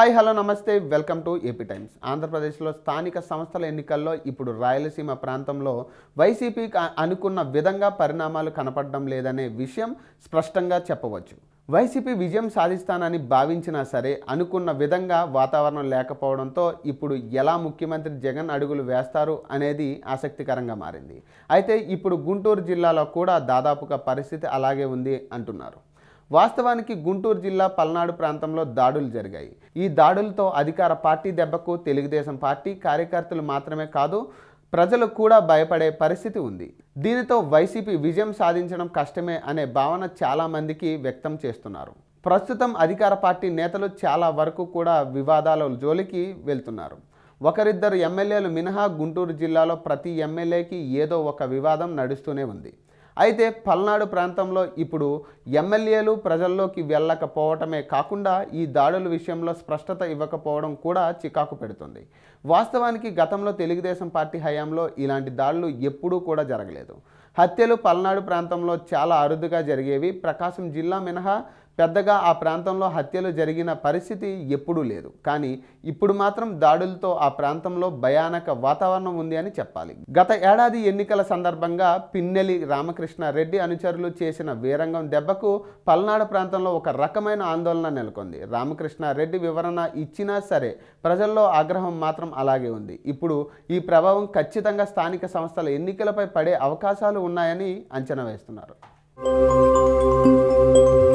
hi hello నమస్తే welcome to AP Times ఆంధ్రప్రదేశ్లో స్థానిక సంస్థల ఎన్నికల్లో ఇప్పుడు రాయలసీమ ప్రాంతంలో వైసీపీకి అ- అనుకున్న విధంగా పరిణామాలు కనపడడం లేదనే విషయం స్పష్టంగా చెప్పవచ్చు వైసీపీ విజయం సాధిస్తానని భావించినా సరే అనుకున్న విధంగా వాతావరణం లేకపోవడంతో ఇప్పుడు ఎలా ముఖ్యమంత్రి జగన్ అడుగులు వేస్తారు అనేది ఆసక్తికరంగా మారింది అయితే ఇప్పుడు గుంటూరు జిల్లాలో కూడా దాదాపుగా పరిస్థితి అలాగే ఉంది అంటున్నారు వాస్తవానికి గుంటూరు జిల్లా పల్నాడు ప్రాంతంలో దాడులు జరిగాయి ఈ దాడులతో అధికార పార్టీ దెబ్బకు తెలుగుదేశం పార్టీ కార్యకర్తలు మాత్రమే కాదు ప్రజలు కూడా భయపడే పరిస్థితి ఉంది దీనితో వైసీపీ విజయం సాధించడం కష్టమే అనే భావన చాలా మందికి వ్యక్తం చేస్తున్నారు ప్రస్తుతం అధికార పార్టీ నేతలు చాలా వరకు కూడా వివాదాల జోలికి వెళ్తున్నారు ఒకరిద్దరు ఎమ్మెల్యేలు మినహా గుంటూరు జిల్లాలో ప్రతి ఎమ్మెల్యేకి ఏదో ఒక వివాదం నడుస్తూనే ఉంది అయితే పల్నాడు ప్రాంతంలో ఇప్పుడు ఎమ్మెల్యేలు ప్రజల్లోకి వెళ్ళకపోవటమే కాకుండా ఈ దాడుల విషయంలో స్పష్టత ఇవ్వకపోవడం కూడా చికాకు పెడుతుంది వాస్తవానికి గతంలో తెలుగుదేశం పార్టీ హయాంలో ఇలాంటి దాడులు ఎప్పుడూ కూడా జరగలేదు హత్యలు పల్నాడు ప్రాంతంలో చాలా అరుదుగా జరిగేవి ప్రకాశం జిల్లా మినహా పెద్దగా ఆ ప్రాంతంలో హత్యలు జరిగిన పరిస్థితి ఎప్పుడూ లేదు కానీ ఇప్పుడు మాత్రం దాడులతో ఆ ప్రాంతంలో భయానక వాతావరణం ఉంది అని చెప్పాలి గత ఏడాది ఎన్నికల సందర్భంగా పిన్నెలి రామకృష్ణారెడ్డి అనుచరులు చేసిన వీరంగం దెబ్బకు పల్నాడు ప్రాంతంలో ఒక రకమైన ఆందోళన నెలకొంది రామకృష్ణారెడ్డి వివరణ ఇచ్చినా సరే ప్రజల్లో ఆగ్రహం మాత్రం అలాగే ఉంది ఇప్పుడు ఈ ప్రభావం ఖచ్చితంగా స్థానిక సంస్థల ఎన్నికలపై పడే అవకాశాలు ఉన్నాయని అంచనా వేస్తున్నారు